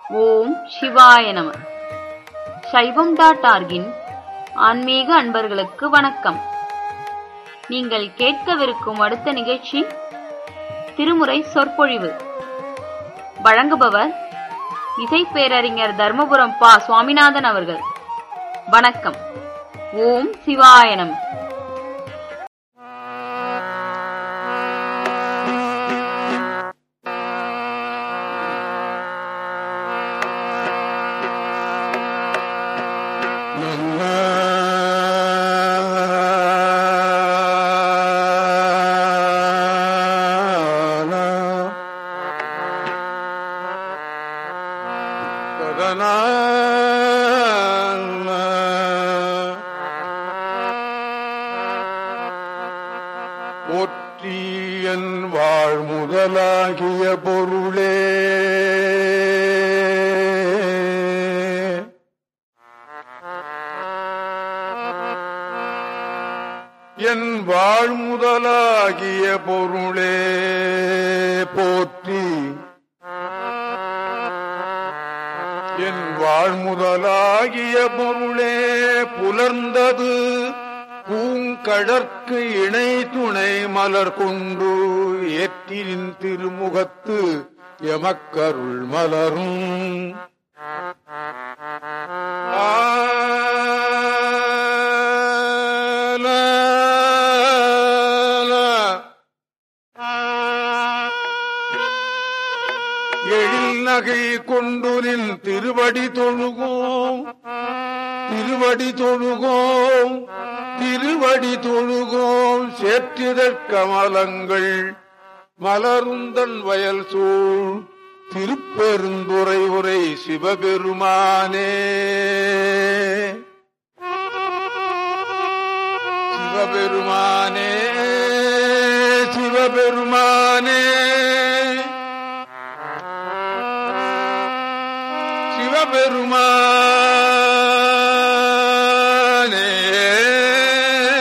ஓம் சிவாய நம சைவம் டாட் ஆர்கின் ஆன்மீக அன்பர்களுக்கு வணக்கம் நீங்கள் கேட்கவிருக்கும் அடுத்த நிகழ்ச்சி திருமுறை சொற்பொழிவு வழங்குபவர் இசை பேரறிஞர் தர்மபுரம் பா சுவாமிநாதன் அவர்கள் வணக்கம் ஓம் சிவாய நம ஒற்றியன் வாழ் முதலாகிய பொருளே என் வாழ் முதலாகிய பொருளே போற்றி என் வாழ் முதலாகிய பொருளே புலர்ந்தது பூங்கடற்கு இணை துணை மலர் கொண்டு ஏற்றின் திருமுகத்து எமக்கருள் மலரும் எழில் நகை கொண்டு நின் திருவடி தொழுகோம் திருவடி தொழுகோம் திருவடி தொழுகோம் சேற்றிதற் கமலங்கள் மலருந்தன் வயல் சூழ் திருப்பெருந்துறை உரை சிவபெருமானே சிவபெருமானே சிவபெருமானே சிவபெருமானே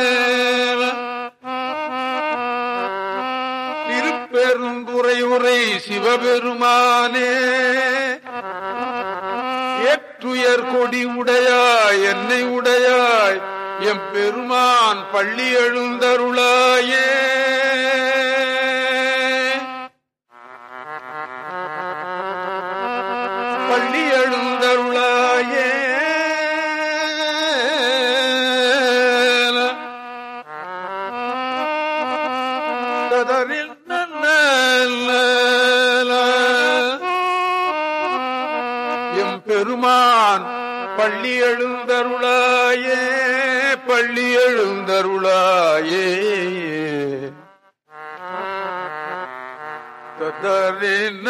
திருப்பெருந்துறை உரை சிவபெருமானே ஏற்றுயர் கொடி உடையாய் என்னை உடையாய் எம் பெருமான் பள்ளி எழுந்தருளாயே பள்ளி எழுந்தருளாயே ததரில் எம் பெருமான் பள்ளி எழுந்தருளாயே பள்ளி எழுந்தருளாயே ததறின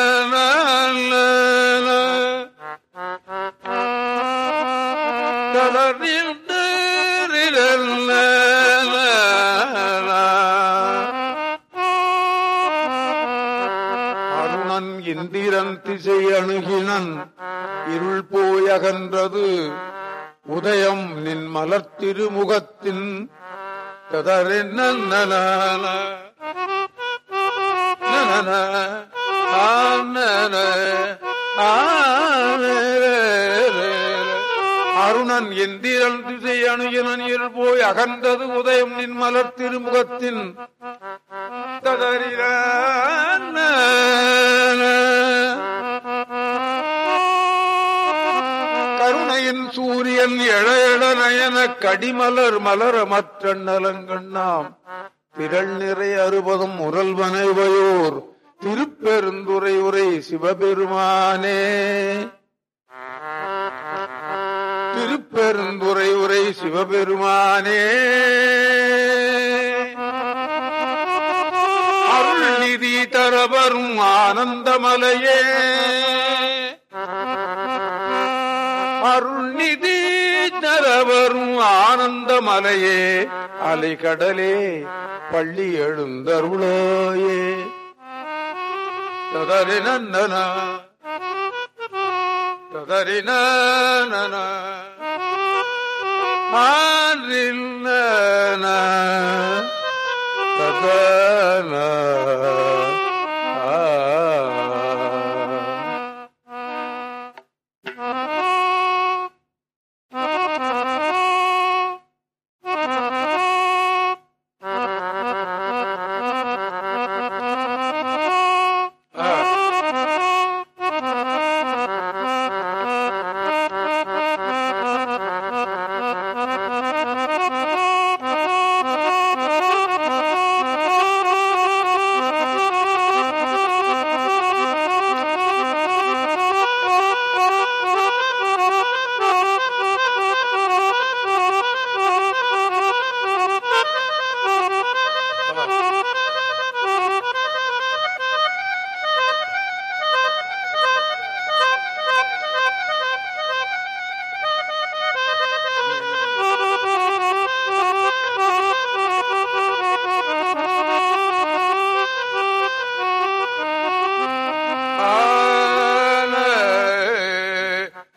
அருணன் இந்திரன் திசை அணுகினன் இருள் போய் அகன்றது உதயம் நின் மலர் திருமுகத்தின் கதறின அருணன் எந்திரன் திசை அணுகினன் இருள் போய் அகன்றது உதயம் நின் மலர் திருமுகத்தின் ததறின கருணையின் சூரியன் எழ எழ நயன கடிமலர் மலர மற்ற நலங்கண்ணாம் திரள் நிறை அறுபதும் முரல்வனைவையோர் திருப்பெருந்துரை உரை சிவபெருமானே திருப்பெருந்துரை உரை சிவபெருமானே அருள் நிதி தரவரும் ஆனந்தமலையே அருள்நிதி தரவரும் ஆனந்தமலையே அலைகடலே பள்ளி எழுந்தருளாயே ததறினந்தன ததறின மாறில் ததன ஆ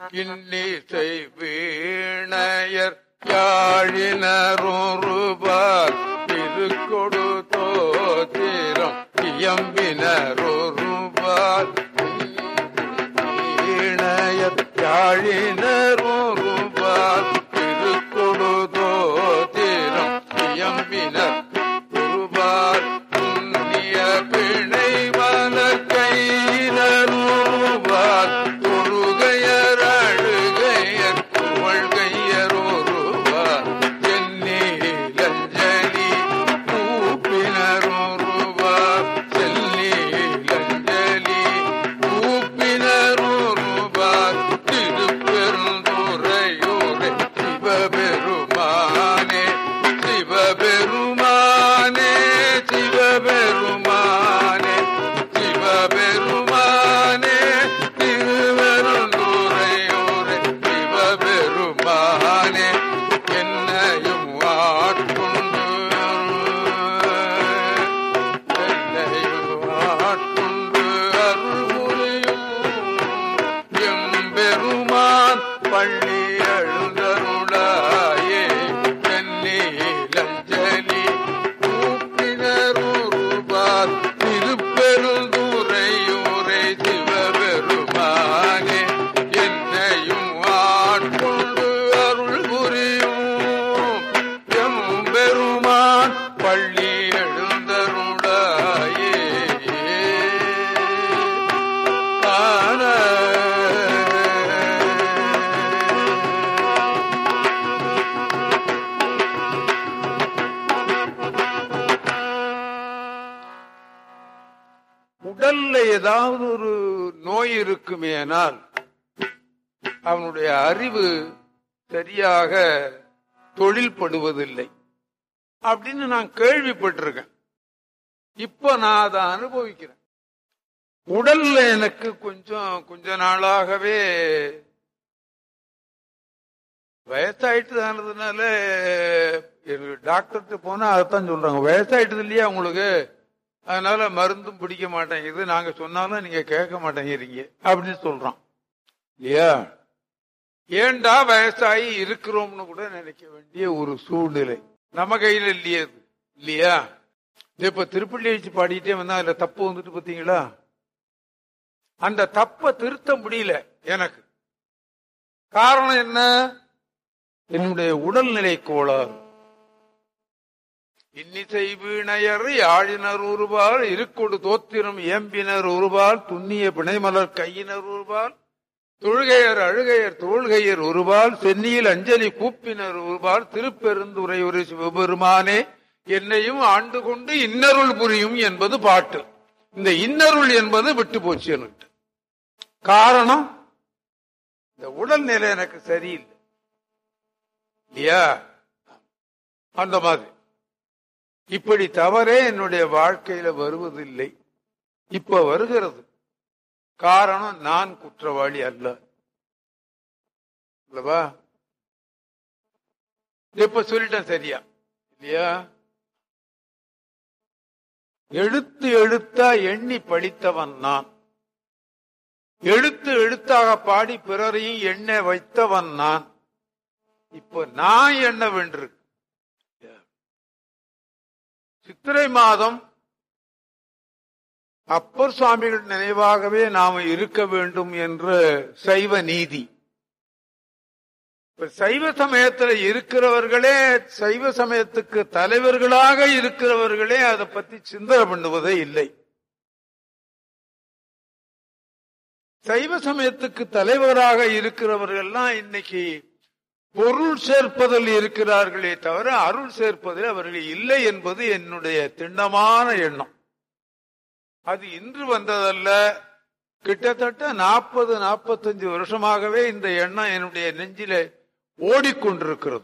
இன்னிசை வீணையர் யாழினரொருபார் திருக்கொடு தோத்திரம் இயம்பினரொருபார் வீணையர் யாழினரொருபார் திருக்கொடு தோத்திரம் இயம்பினர் ஒருபார் புண்ணிய பிணை மலக்கையினருவார் தொழுகையர் அழுகையர் புகழ்கையர் ஒருவார் சென்னீலஞ்சலி கூப்பினர் ஒருவார் செல்லீலஞ்சலி கூப்பினர் ஒருவார் திருப்பெருந்துரையூரே சிவபெருமானே சிவபெருமானே சிவபெருமானே சிவபெருமானே திருவருந்துரையூரே சிவபெருமானே என்னையும் ஆட்கொண்டு என்னையும் ஆட்கொண்டு அருள்புரியும் எம்பெருமான் பள்ளி எழுந்தருளாயே தென்னீலஞ்சலி கூப்பினருபார் திருப்பெருந்துரையூரே சிவபெருமானே என்னையும் ஆட்கொண்டு அருள் புரியும் எம்பெருமான் பள்ளி எழுந்தருளாயே ஆன உடல்ல ஏதாவது ஒரு நோய் இருக்குமேனால் அவனுடைய அறிவு சரியாக தொழில்படுவதில்லை அப்படின்னு நான் கேள்விப்பட்டிருக்கேன் இப்ப நான் அதை அனுபவிக்கிறேன் உடல்ல எனக்கு கொஞ்சம் கொஞ்ச நாளாகவே வயசாயிட்டுதானதுனால டாக்டர்கிட்ட போனா அதைத்தான் சொல்றாங்க வயசாயிட்டது இல்லையா உங்களுக்கு அதனால மருந்தும் பிடிக்க மாட்டேங்குது நாங்க சொன்னாலும் நீங்க கேட்க மாட்டேங்கிறீங்க அப்படின்னு சொல்றான் இல்லையா ஏண்டா வயசாகி இருக்கிறோம்னு கூட நினைக்க வேண்டிய ஒரு சூழ்நிலை நம்ம கையில இல்லையே அது. இல்லையா இது இப்ப திருப்பள்ளி வச்சு பாடிட்டே வந்தா அதுல தப்பு வந்துட்டு பாத்தீங்களா அந்த தப்ப திருத்த முடியல எனக்கு காரணம் என்ன என்னுடைய உடல்நிலை கோளாறு இன்னிசை வீணையர் யாழினர் உருவால் இருக்கொடு தோத்திரம் ஏம்பினர் உருவால் துண்ணிய பிணைமலர் கையினர் உருவால் தொழுகையர் அழுகையர் தோள்கையர் ஒருபால் சென்னியில் அஞ்சலி கூப்பினர் ஒருபால் திருப்பெருந்துரை ஒரு சிவபெருமானே என்னையும் ஆண்டு கொண்டு இன்னருள் புரியும் என்பது பாட்டு இந்த இன்னருள் என்பது விட்டு போச்சு எனக்கு காரணம் இந்த உடல்நிலை எனக்கு சரியில்லை இல்லையா அந்த மாதிரி இப்படி தவறே என்னுடைய வாழ்க்கையில வருவதில்லை இப்ப வருகிறது காரணம் நான் குற்றவாளி அல்ல அல்லவா இப்ப சொல்லிட்டேன் சரியா இல்லையா எழுத்து எழுத்தா எண்ணி படித்தவன் நான் எழுத்து எழுத்தாக பாடி பிறரையும் எண்ண வைத்தவன் நான் இப்ப நான் எண்ண வென்று சித்திரை மாதம் அப்பர் சுவாமிகள் நினைவாகவே நாம இருக்க வேண்டும் என்ற சைவ நீதி இப்ப சைவ சமயத்துல இருக்கிறவர்களே சைவ சமயத்துக்கு தலைவர்களாக இருக்கிறவர்களே அதை பத்தி சிந்தனை பண்ணுவதே இல்லை சைவ சமயத்துக்கு தலைவராக இருக்கிறவர்கள்லாம் இன்னைக்கு பொருள் சேர்ப்பதில் இருக்கிறார்களே தவிர அருள் சேர்ப்பதில் அவர்கள் இல்லை என்பது என்னுடைய திண்ணமான எண்ணம் அது இன்று வந்ததல்ல கிட்டத்தட்ட நாற்பது நாற்பத்தஞ்சு வருஷமாகவே இந்த எண்ணம் என்னுடைய நெஞ்சில ஓடிக்கொண்டிருக்கிறது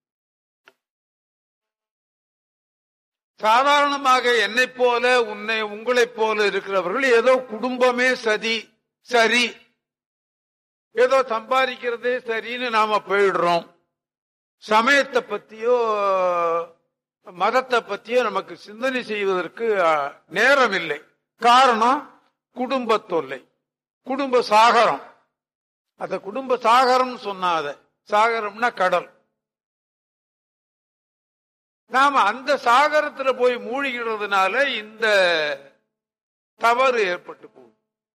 சாதாரணமாக என்னை போல உன்னை உங்களைப் போல இருக்கிறவர்கள் ஏதோ குடும்பமே சதி சரி ஏதோ சம்பாதிக்கிறதே சரின்னு நாம போயிடுறோம் சமயத்தை பத்தியோ மதத்தை பத்தியோ நமக்கு சிந்தனை செய்வதற்கு அஹ், நேரம் இல்லை காரணம் குடும்ப தொல்லை குடும்ப சாகரம் அத குடும்ப சாகரம் சொன்னாத சாகரம்னா கடல் நாம அந்த சாகரத்துல போய் மூழ்கிறதுனால இந்த தவறு ஏற்பட்டு போகுது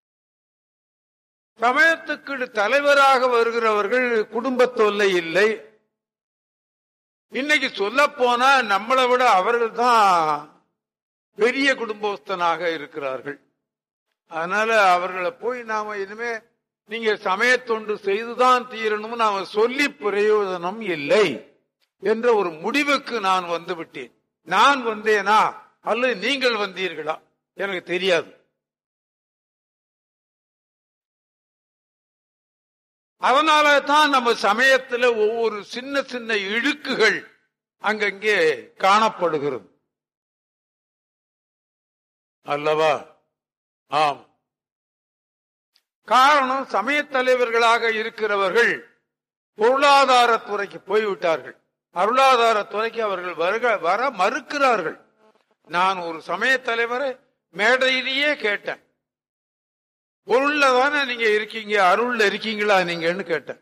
சமயத்துக்கு தலைவராக வருகிறவர்கள் குடும்ப தொல்லை இல்லை இன்னைக்கு சொல்ல போனா நம்மளை விட அவர்கள் தான் பெரிய குடும்பஸ்தனாக இருக்கிறார்கள் அதனால அவர்களை போய் நாம இனிமே நீங்க சமயத்தொண்டு செய்துதான் தீரணும் நாம சொல்லி பிரயோஜனம் இல்லை என்ற ஒரு முடிவுக்கு நான் வந்து விட்டேன் நான் வந்தேனா அல்லது நீங்கள் வந்தீர்களா எனக்கு தெரியாது அதனால தான் நம்ம சமயத்துல ஒவ்வொரு சின்ன சின்ன இழுக்குகள் அங்கங்கே காணப்படுகிறது அல்லவா ஆம் காரணம் சமய தலைவர்களாக இருக்கிறவர்கள் பொருளாதாரத்துறைக்கு போய்விட்டார்கள் அருளாதாரத்துறைக்கு அவர்கள் வருக வர மறுக்கிறார்கள் நான் ஒரு சமய தலைவரை மேடையிலேயே கேட்டேன் பொருள்ல தானே நீங்க இருக்கீங்க அருள்ல இருக்கீங்களா நீங்கன்னு கேட்டேன்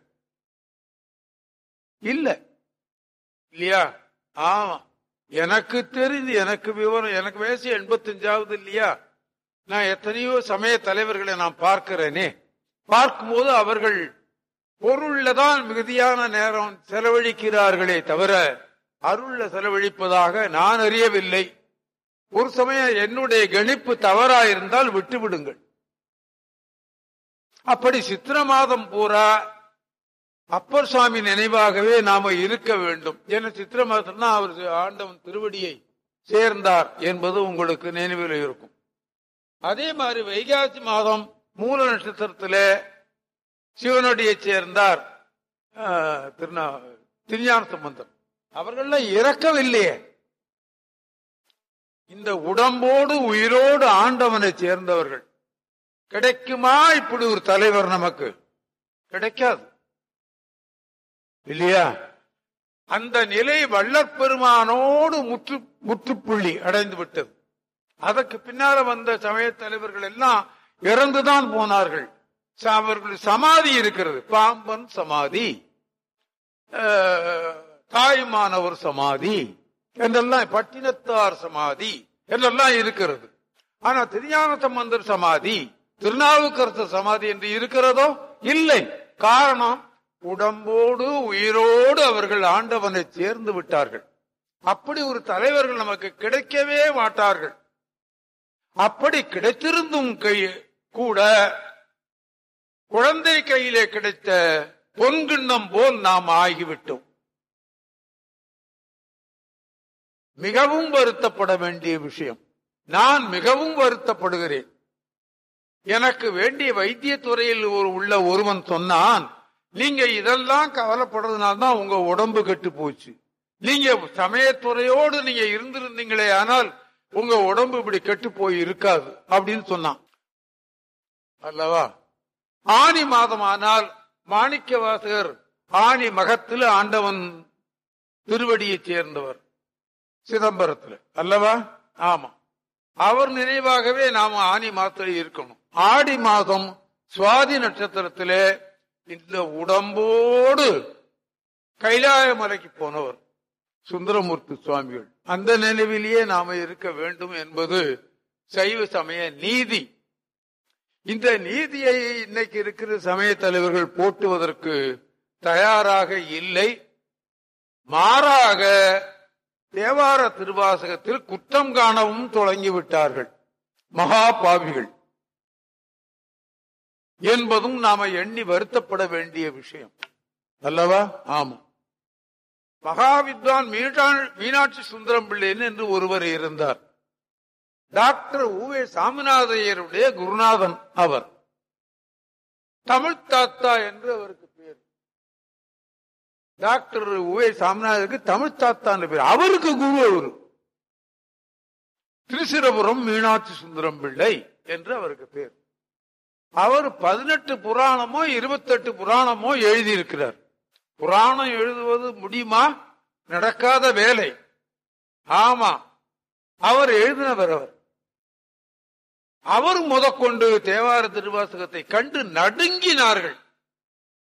இல்ல இல்லையா ஆமா எனக்கு தெரிந்து எனக்கு விவரம் எனக்கு வயசு எண்பத்தஞ்சாவது இல்லையா நான் எத்தனையோ சமய தலைவர்களை நான் பார்க்கிறேனே பார்க்கும்போது அவர்கள் பொருள்ல தான் மிகுதியான நேரம் செலவழிக்கிறார்களே தவிர அருள்ல செலவழிப்பதாக நான் அறியவில்லை ஒரு சமயம் என்னுடைய கணிப்பு தவறாயிருந்தால் விட்டு விடுங்கள் அப்படி சித்திர மாதம் பூரா அப்பர் சுவாமி நினைவாகவே நாம இருக்க வேண்டும் என சித்திர மாதம் தான் அவர் ஆண்டவன் திருவடியை சேர்ந்தார் என்பது உங்களுக்கு நினைவில் இருக்கும் அதே மாதிரி வைகாசி மாதம் மூல நட்சத்திரத்துல சிவனுடைய சேர்ந்தார் ஆஹ், திருநா திருஞான சம்பந்தம் அவர்கள்லாம் இறக்கவில்லையே இந்த உடம்போடு உயிரோடு ஆண்டவனை சேர்ந்தவர்கள் கிடைக்குமா இப்படி ஒரு தலைவர் நமக்கு கிடைக்காது இல்லையா அந்த நிலை வள்ளற்பெருமானோடு முற்று முற்றுப்புள்ளி அடைந்து விட்டது அதற்கு பின்னால வந்த சமய தலைவர்கள் எல்லாம் இறந்துதான் போனார்கள் ச- அவர்கள் சமாதி இருக்கிறது பாம்பன் சமாதி அஹ், தாயுமானவர் சமாதி என்றெல்லாம் பட்டினத்தார் சமாதி என்றெல்லாம் இருக்கிறது ஆனா திருஞான சம்பந்தர் சமாதி திருநாவுக்கரசர் சமாதி என்று இருக்கிறதோ இல்லை காரணம் உடம்போடு உயிரோடு அவர்கள் ஆண்டவனை சேர்ந்து விட்டார்கள் அப்படி ஒரு தலைவர்கள் நமக்கு கிடைக்கவே மாட்டார்கள் அப்படி கிடைத்திருந்தும் கை கூட குழந்தை கையிலே கிடைத்த பொன்கிண்ணம் போல் நாம் ஆகிவிட்டோம் மிகவும் வருத்தப்பட வேண்டிய விஷயம் நான் மிகவும் வருத்தப்படுகிறேன் எனக்கு வேண்டிய வைத்திய துறையில் ஒரு உள்ள ஒருவன் சொன்னான் நீங்க இதெல்லாம் கவலைப்படுறதுனால தான் உங்க உடம்பு கெட்டு போச்சு நீங்க சமயத்துறையோடு நீங்க இருந்திருந்தீங்களே ஆனால் உங்க உடம்பு இப்படி கெட்டு போய் இருக்காது அப்படின்னு சொன்னான் அல்லவா ஆனி மாதம் ஆனால் மாணிக்க வாசகர் ஆனி மகத்தில் ஆண்டவன் திருவடியைச் சேர்ந்தவர் சிதம்பரத்தில் அல்லவா ஆமா அவர் நினைவாகவே நாம ஆனி மாதத்தில் இருக்கணும் ஆடி மாதம் சுவாதி நட்சத்திரத்திலே இந்த உடம்போடு கைலாய மலைக்கு போனவர் சுந்தரமூர்த்தி சுவாமிகள் அந்த நினைவிலேயே நாம இருக்க வேண்டும் என்பது சைவ சமய நீதி இந்த நீதியை இன்னைக்கு இருக்கிற சமய தலைவர்கள் போட்டுவதற்கு தயாராக இல்லை மாறாக தேவார திருவாசகத்தில் குற்றம் காணவும் தொடங்கிவிட்டார்கள் மகா பாவிகள் என்பதும் நாம எண்ணி வருத்தப்பட வேண்டிய விஷயம் அல்லவா ஆமா மகாவித்வான் மீனாள்- மீனாட்சி சுந்தரம் பிள்ளைன்னு என்று ஒருவர் இருந்தார் டாக்டர் ஊவே சாமிநாதையருடைய குருநாதன் அவர் தமிழ் தாத்தா என்று அவருக்கு பேர் டாக்டர் ஊவே சாமிநாதருக்கு தமிழ் தாத்தான்னு பேர் அவருக்கு குரு அவரு திருச்சிரபுரம் மீனாட்சி சுந்தரம் பிள்ளை என்று அவருக்கு பேர் அவர் பதினெட்டு புராணமோ இருபத்தெட்டு புராணமோ எழுதியிருக்கிறார் புராணம் எழுதுவது முடியுமா நடக்காத வேலை ஆமா அவர் எழுதினவர் அவர் அவர் முதற்கொண்டு தேவார திருவாசகத்தை கண்டு நடுங்கினார்கள்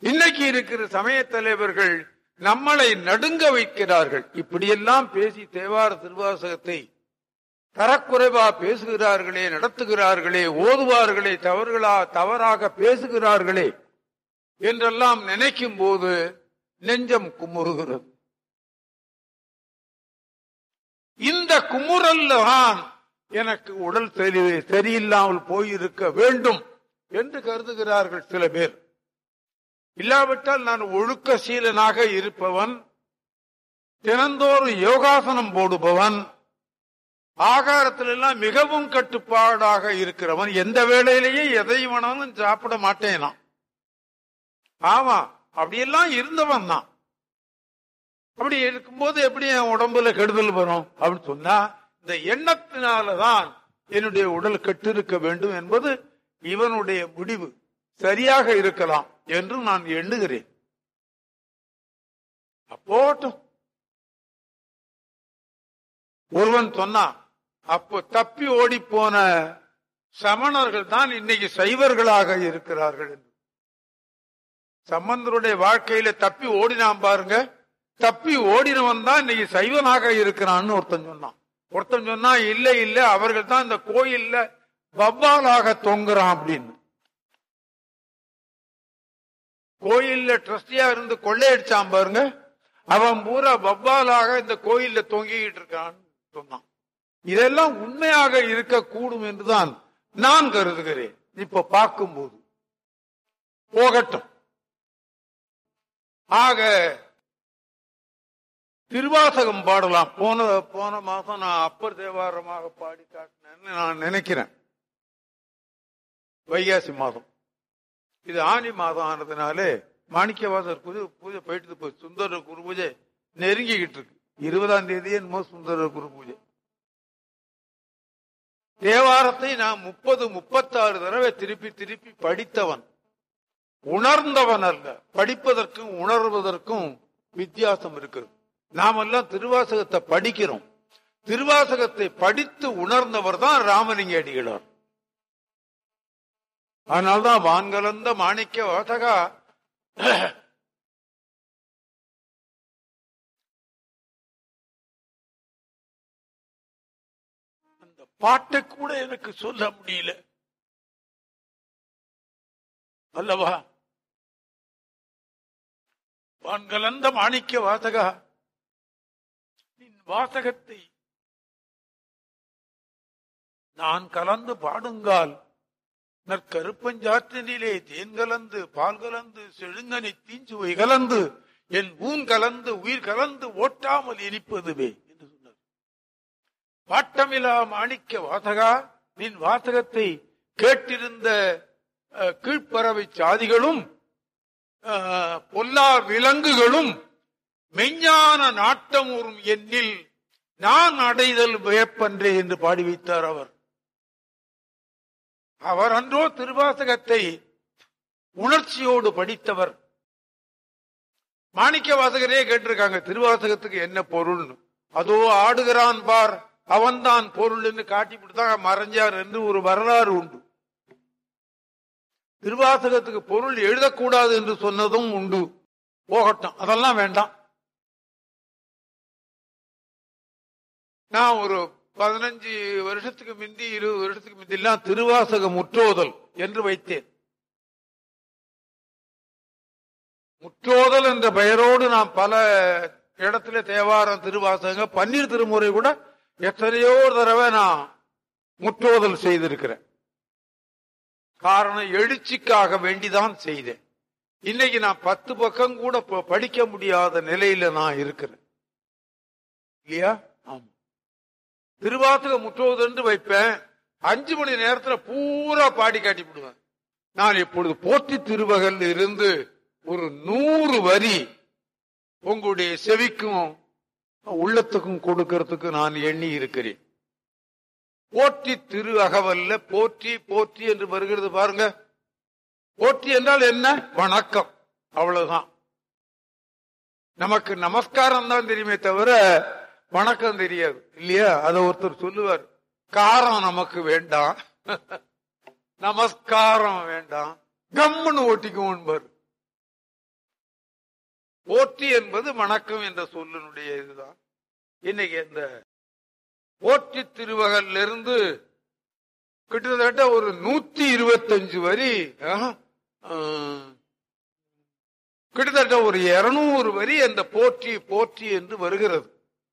இன்னைக்கு இருக்கிற சமய தலைவர்கள் நம்மளை நடுங்க வைக்கிறார்கள் இப்படியெல்லாம் பேசி தேவார திருவாசகத்தை தரக்குறைவா பேசுகிறார்களே நடத்துகிறார்களே ஓதுவார்களே தவறுகளா தவறாக பேசுகிறார்களே என்றெல்லாம் நினைக்கும் போது நெஞ்சம் குமுறுகிறது இந்த குமுறல்ல தான் எனக்கு உடல் சரி சரியில்லாமல் போயிருக்க வேண்டும் என்று கருதுகிறார்கள் சில பேர் இல்லாவிட்டால் நான் ஒழுக்க சீலனாக இருப்பவன் தினந்தோறும் யோகாசனம் போடுபவன் ஆகாரத்திலெல்லாம் மிகவும் கட்டுப்பாடாக இருக்கிறவன் எந்த வேளையிலேயே எதை வேணாலும் சாப்பிட மாட்டேனா ஆமா அப்படியெல்லாம் இருந்தவன் தான் அப்படி இருக்கும்போது எப்படி என் உடம்புல கெடுதல் வரும் அப்படின்னு சொன்னா இந்த எண்ணத்தினாலதான் என்னுடைய உடல் கெட்டிருக்க வேண்டும் என்பது இவனுடைய முடிவு சரியாக இருக்கலாம் என்று நான் எண்ணுகிறேன் அப்போட்டும் ஒருவன் சொன்னான் அப்போ தப்பி ஓடி போன சமணர்கள் தான் இன்னைக்கு சைவர்களாக இருக்கிறார்கள் என்று சம்பந்தருடைய வாழ்க்கையில தப்பி ஓடினான் பாருங்க தப்பி ஓடினவன் தான் இன்னைக்கு சைவனாக இருக்கிறான்னு ஒருத்தன் சொன்னான் ஒருத்தன் சொன்னா இல்ல இல்ல அவர்கள் தான் இந்த கோயில்ல வவ்வாலாக தொங்குறான் அப்படின்னு கோயில்ல ட்ரஸ்டியா இருந்து கொள்ளையடிச்சான் பாருங்க அவன் பூரா வவ்வாலாக இந்த கோயில்ல தொங்கிக்கிட்டு இருக்கான்னு சொன்னான் இதெல்லாம் உண்மையாக இருக்கக்கூடும் என்றுதான் நான் கருதுகிறேன் இப்ப பார்க்கும்போது போகட்டும் ஆக திருவாசகம் பாடலாம் போன போன மாசம் நான் அப்பர் தேவாரமாக பாடி காட்டினேன்னு நான் நினைக்கிறேன் வைகாசி மாதம் இது ஆனி மாதம் ஆனதுனாலே மாணிக்கவாசர் பூஜை பூஜை போயிட்டு போய் சுந்தர குரு பூஜை நெருங்கிக்கிட்டு இருக்கு இருபதாம் தேதி என்னமோ சுந்தர குரு பூஜை தேவாரத்தை நான் முப்பது முப்பத்தாறு தடவை திருப்பி திருப்பி படித்தவன் உணர்ந்தவன் அல்ல படிப்பதற்கும் உணர்வதற்கும் வித்தியாசம் இருக்குது நாமெல்லாம் திருவாசகத்தை படிக்கிறோம் திருவாசகத்தை படித்து உணர்ந்தவர் தான் ராமலிங்க அடிகளார் அதனால்தான் வான்கலந்த மாணிக்க வாசகா அந்த பாட்டை கூட எனக்கு சொல்ல முடியல அல்லவா வான்கலந்த மாணிக்க வாசகா நின் வாசகத்தை நான் கலந்து பாடுங்கால் நற்கருப்பஞ்சாற்றினிலே தேன் கலந்து பால் கலந்து செழுங்கனி தீஞ்சுவை கலந்து என் ஊன் கலந்து உயிர் கலந்து ஓட்டாமல் இனிப்பதுவே என்று சொன்னார் பாட்டமிலா மாணிக்க வாசகா நின் வாசகத்தை கேட்டிருந்த அஹ், கீழ்ப்பறவை சாதிகளும் அஹ், பொல்லா விலங்குகளும் மெஞ்ஞான நாட்டம் ஊறும் எண்ணில் நான் அடைதல் வியப்பன்றே என்று பாடி வைத்தார் அவர் அவர் அன்றோ திருவாசகத்தை உணர்ச்சியோடு படித்தவர் மாணிக்க வாசகரே கேட்டிருக்காங்க திருவாசகத்துக்கு என்ன பொருள்னு அதோ ஆடுகிறான் பார் அவன்தான் பொருள் என்று காட்டி தான் மறைஞ்சார் என்று ஒரு வரலாறு உண்டு திருவாசகத்துக்கு பொருள் எழுதக்கூடாது என்று சொன்னதும் உண்டு போகட்டும் அதெல்லாம் வேண்டாம் நான் ஒரு பதினஞ்சு வருஷத்துக்கு முந்தி இருபது வருஷத்துக்கு முந்தி எல்லாம் திருவாசக முற்றோதல் என்று வைத்தேன் முற்றோதல் என்ற பெயரோடு நான் பல இடத்துல தேவாரம் திருவாசக பன்னீர் திருமுறை கூட எத்தனையோ தடவை நான் முற்றோதல் செய்திருக்கிறேன் காரணம் எழுச்சிக்காக வேண்டிதான் செய்தேன் இன்னைக்கு நான் பத்து பக்கம் கூட ப- படிக்க முடியாத நிலையில நான் இருக்கிறேன் இல்லையா ஆமா திருவாசக முற்றோது என்று வைப்பேன் அஞ்சு மணி நேரத்துல பூரா பாடி காட்டி விடுவேன் நான் இப்பொழுது போற்றி திருவகல் இருந்து ஒரு நூறு வரி உங்களுடைய செவிக்கும் உள்ளத்துக்கும் கொடுக்கறதுக்கு நான் எண்ணி இருக்கிறேன் போற்றி திரு அகவல்ல போற்றி போற்றி என்று வருகிறது பாருங்க போற்றி என்றால் என்ன வணக்கம் அவ்வளவுதான் நமக்கு நமஸ்காரம் தான் தெரியுமே தவிர வணக்கம் தெரியாது இல்லையா அத ஒருத்தர் சொல்லுவார் காரம் நமக்கு வேண்டாம் நமஸ்காரம் வேண்டாம் கம்முன்னு ஓட்டிக்குவோம் போற்றி என்பது வணக்கம் என்ற சொல்லினுடைய இதுதான் இன்னைக்கு இந்த போற்றி திருவகல்ல இருந்து கிட்டத்தட்ட ஒரு நூத்தி இருபத்தஞ்சு வரி ஆ, ஆ, கிட்டத்தட்ட ஒரு இருநூறு வரி அந்த போற்றி போற்றி என்று வருகிறது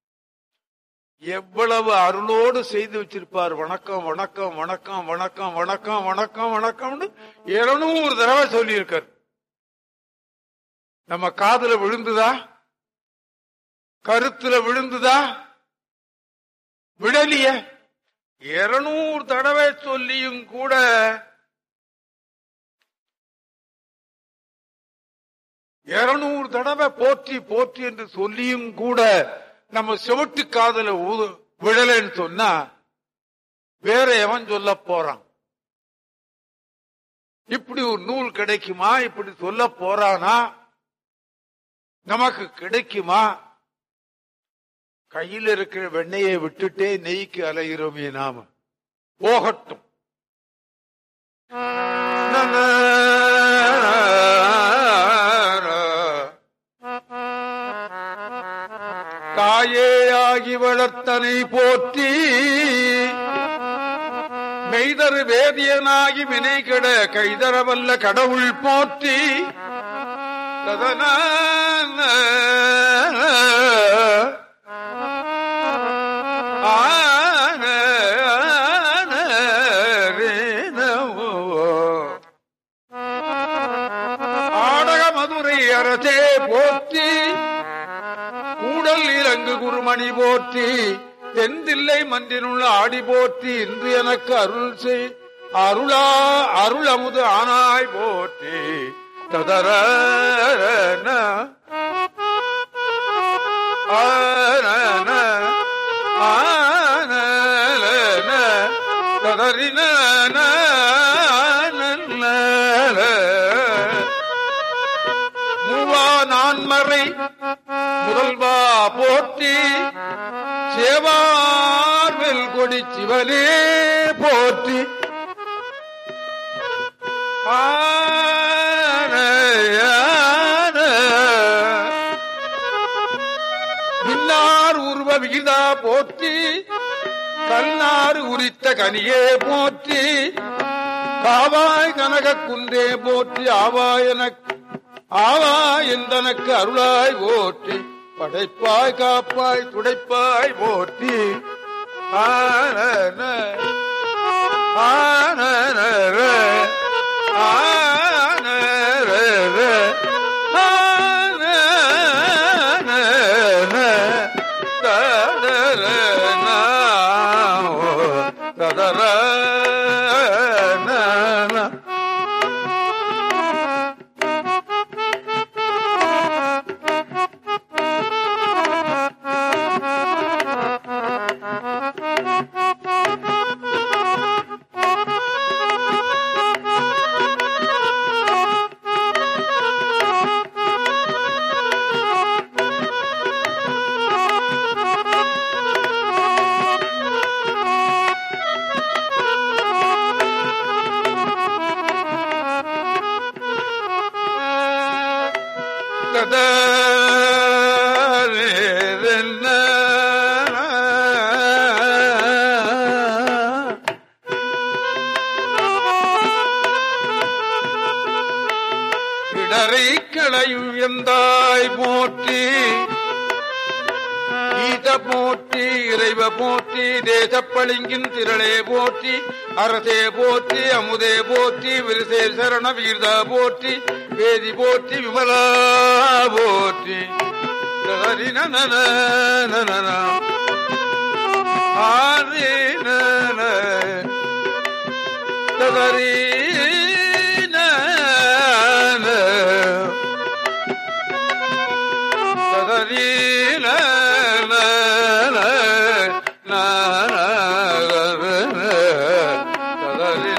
எவ்வளவு அருளோடு செய்து வச்சிருப்பார் வணக்கம் வணக்கம் வணக்கம் வணக்கம் வணக்கம் வணக்கம் வணக்கம்னு இருநூறு தடவை சொல்லியிருக்கார் நம்ம காதுல விழுந்துதா கருத்துல விழுந்துதா விடலிய இருநூறு தடவை சொல்லியும் கூட இருநூறு தடவை போற்றி போற்றி என்று சொல்லியும் கூட நம்ம செவட்டு காதல ஊது விடலைன்னு சொன்னா வேற எவன் சொல்ல போறான் இப்படி ஒரு நூல் கிடைக்குமா இப்படி சொல்ல போறானா நமக்கு கிடைக்குமா கையில் இருக்கிற வெண்ணெயை விட்டுட்டே நெய்க்கு அலைகிறோமே நாம போகட்டும் தாயேயாகி வளர்த்தனை போற்றி மெய்தரு வேதியனாகி வினை கெட கைதரவல்ல கடவுள் போற்றி ததன ஆன ஆடக மதுரை அரசே போற்றி கூடல் இறங்கு குருமணி போற்றி தென்தில்லை மன்றினுள்ள ஆடி போற்றி இன்று எனக்கு அருள் செய் அருளா அருள் அமுது ஆனாய் போற்றி ததர ததறின மூவா நான்மறை முதல்வா போற்றி சேவார்வெல் கொடி சிவனே போற்றி ஆன, ஆன. விண்ணார் உருவ விகிதா போற்றி கல்லாறு உரித்த கனியே போற்றி காவாய் கனக குன்றே போற்றி ஆவாய் எனக்கு ஆவா எந்தனக்கு அருளாய் போற்றி படைப்பாய் காப்பாய் துடைப்பாய் போற்றி ஆனன, ஆனன, ஆனன, ஆனன, ததரன, ஓ, ததரன. இடரை களையும் எந்தாய் போற்றி ஈத போற்றி இறைவ போற்றி தேசப்பளிங்கின் திரளே போற்றி அரசே போற்றி அமுதே போற்றி விருசே சரண வீர்தா போற்றி வேதி போற்றி விமலா போற்றி ஹரி நன நன ஹரி நன ஹரி நன ஹரி நன ஹரி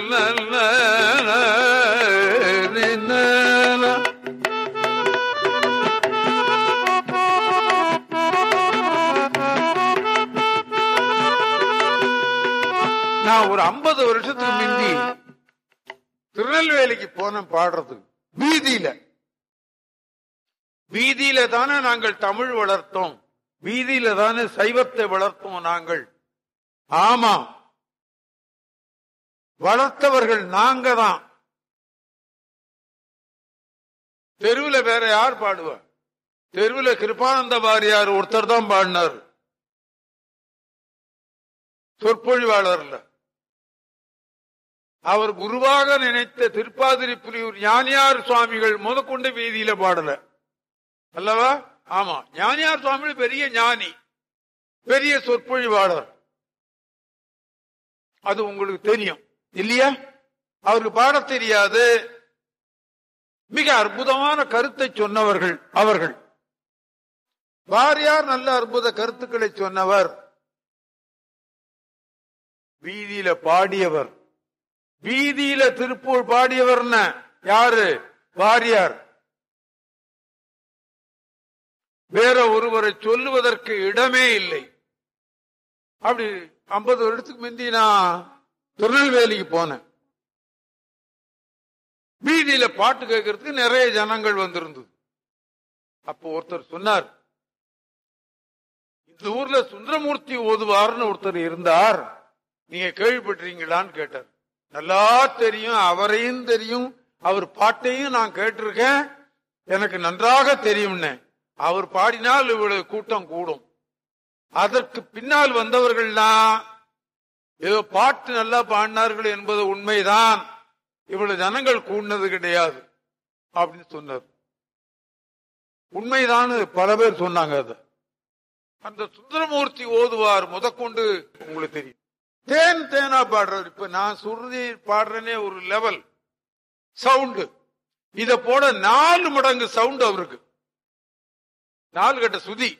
நன நான் ஒரு ஐம்பது வருஷத்துக்கு முந்தி திருநெல்வேலிக்கு போனேன் பாடுறதுக்கு வீதியில வீதியில தானே நாங்கள் தமிழ் வளர்த்தோம் வீதியில தானே சைவத்தை வளர்த்தோம் நாங்கள் ஆமா வளர்த்தவர்கள் நாங்க தான் தெருவுல வேற யார் பாடுவா தெருவுல கிருபானந்த வாரியார் ஒருத்தர் தான் பாடினார் சொற்பொழிவாளர்ல அவர் குருவாக நினைத்த திருப்பாதிரி புலியூர் ஞானியார் சுவாமிகள் முதற்கொண்டு வீதியில பாடல அல்லவா ஆமா ஞானியார் சுவாமிகள் பெரிய ஞானி பெரிய சொற்பொழிவாளர் அது உங்களுக்கு தெரியும் இல்லையா அவருக்கு பாட தெரியாது மிக அற்புதமான கருத்தை சொன்னவர்கள் அவர்கள் வாரியார் நல்ல அற்புத கருத்துக்களை சொன்னவர் வீதியில பாடியவர் வீதியில திருப்பூர் பாடியவர்ன யாரு வாரியார் வேற ஒருவரை சொல்லுவதற்கு இடமே இல்லை அப்படி ஐம்பது வருடத்துக்கு முந்தி நான் திருநெல்வேலிக்கு போனேன் வீதியில பாட்டு கேட்கறதுக்கு நிறைய ஜனங்கள் வந்திருந்தது அப்போ ஒருத்தர் சொன்னார் இந்த ஊர்ல சுந்தரமூர்த்தி ஓதுவார்னு ஒருத்தர் இருந்தார் நீங்க கேள்விப்பட்டிருக்கீங்களான்னு கேட்டார் நல்லா தெரியும் அவரையும் தெரியும் அவர் பாட்டையும் நான் கேட்டிருக்கேன் எனக்கு நன்றாக தெரியும்னு அவர் பாடினால் இவ்வளவு கூட்டம் கூடும் அதற்கு பின்னால் வந்தவர்கள்லாம் ஏதோ பாட்டு நல்லா பாடினார்கள் என்பது உண்மைதான் இவ்வளவு ஜனங்கள் கூடினது கிடையாது அப்படின்னு சொன்னார் உண்மைதான் பல பேர் சொன்னாங்க அது அந்த சுந்தரமூர்த்தி ஓதுவார் முதற்கொண்டு உங்களுக்கு தெரியும் தேன் தேனா பாடுறாரு இப்ப நான் சுருதி பாடுறேனே ஒரு லெவல் சவுண்டு இத போட நாலு மடங்கு சவுண்ட் அவருக்கு நாலு கட்ட சுதி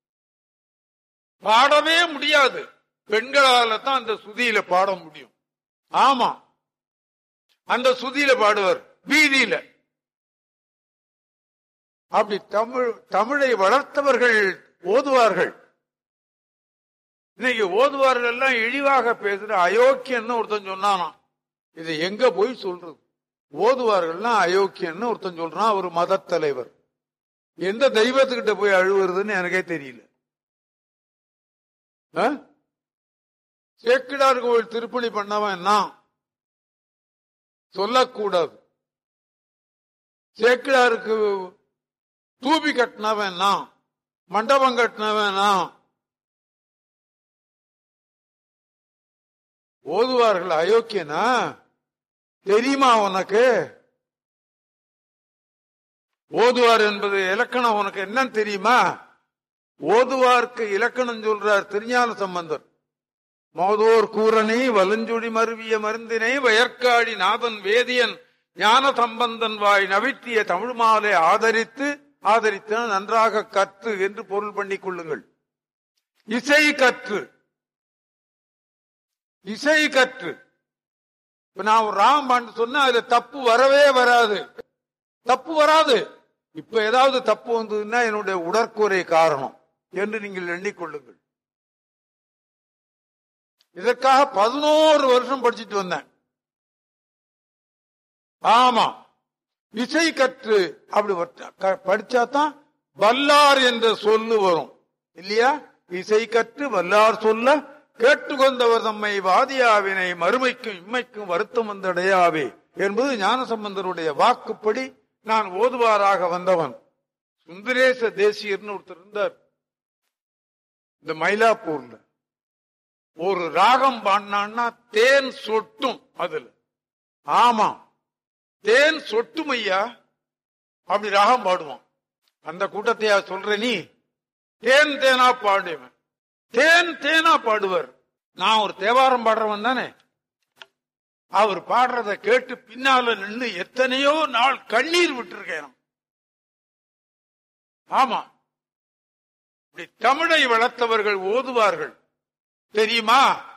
பாடவே முடியாது பெண்களால தான் அந்த சுதியில பாட முடியும் ஆமா அந்த சுதியில பாடுவார் வீதியில அப்படி தமிழ் தமிழை வளர்த்தவர்கள் ஓதுவார்கள் இன்னைக்கு ஓதுவார்கள் எல்லாம் இழிவாக பேசுற அயோக்கியன்னு ஒருத்தன் சொன்னானாம் இதை எங்க போய் சொல்றது ஓதுவார்கள்லாம் அயோக்கியன்னு ஒருத்தன் சொல்றான் ஒரு மத தலைவர் எந்த தெய்வத்துக்கிட்ட போய் அழுவுறதுன்னு எனக்கே தெரியல ஆ? சேக்கிடார் கோவில் திருப்பணி பண்ணவன் என்ன சொல்லக்கூடாது சேக்கிடாருக்கு தூபி கட்டினவன் என்ன மண்டபம் கட்டினவன் என்ன ஓதுவார்கள் அயோக்கியனா தெரியுமா உனக்கு ஓதுவார் என்பது இலக்கணம் உனக்கு என்னன்னு தெரியுமா ஓதுவார்க்கு இலக்கணம் சொல்றார் திருஞான சம்பந்தர் மோதோர் கூரனை வலஞ்சுடி மருவிய மருந்தினை வயற்காடி நாதன் வேதியன் ஞான சம்பந்தன் வாய் நவிற்றிய தமிழ் மாலை ஆதரித்து ஆதரித்து நன்றாக கற்று என்று பொருள் பண்ணிக் கொள்ளுங்கள் இசை கற்று இசை கற்று இப்ப நான் ஒரு ராம் பாண்டு சொன்னா அதுல தப்பு வரவே வராது தப்பு வராது இப்ப ஏதாவது தப்பு வந்ததுன்னா என்னுடைய உடற்குறை காரணம் என்று நீங்கள் எண்ணிக்கொள்ளுங்கள் இதற்காக பதினோரு வருஷம் படிச்சுட்டு வந்தேன் ஆமா இசை கற்று அப்படி படிச்சாதான் வல்லார் என்ற சொல்லு வரும் இல்லையா இசை கற்று வல்லார் சொல்ல கேட்டுக்கொண்டவர் தம்மை வாதியாவினை மறுமைக்கும் இம்மைக்கும் வருத்தம் வந்தடையாவே என்பது ஞானசம்பந்தருடைய வாக்குப்படி நான் ஓதுவாராக வந்தவன் சுந்தரேச தேசியர்னு ஒருத்தர் இருந்தார் இந்த மயிலாப்பூர்ல ஒரு ராகம் பாடினான்னா தேன் சொட்டும் அதுல ஆமா தேன் சொட்டும் ஐயா அப்படி ராகம் பாடுவான் அந்த கூட்டத்தையா சொல்ற நீ தேன் தேனா பாடுவேன் தேன் தேனா பாடுவர் நான் ஒரு தேவாரம் பாடுறவன் தானே அவர் பாடுறத கேட்டு பின்னால நின்று எத்தனையோ நாள் கண்ணீர் விட்டுருக்கேன் ஆமா இப்படி தமிழை வளர்த்தவர்கள் ஓதுவார்கள் தெரியுமா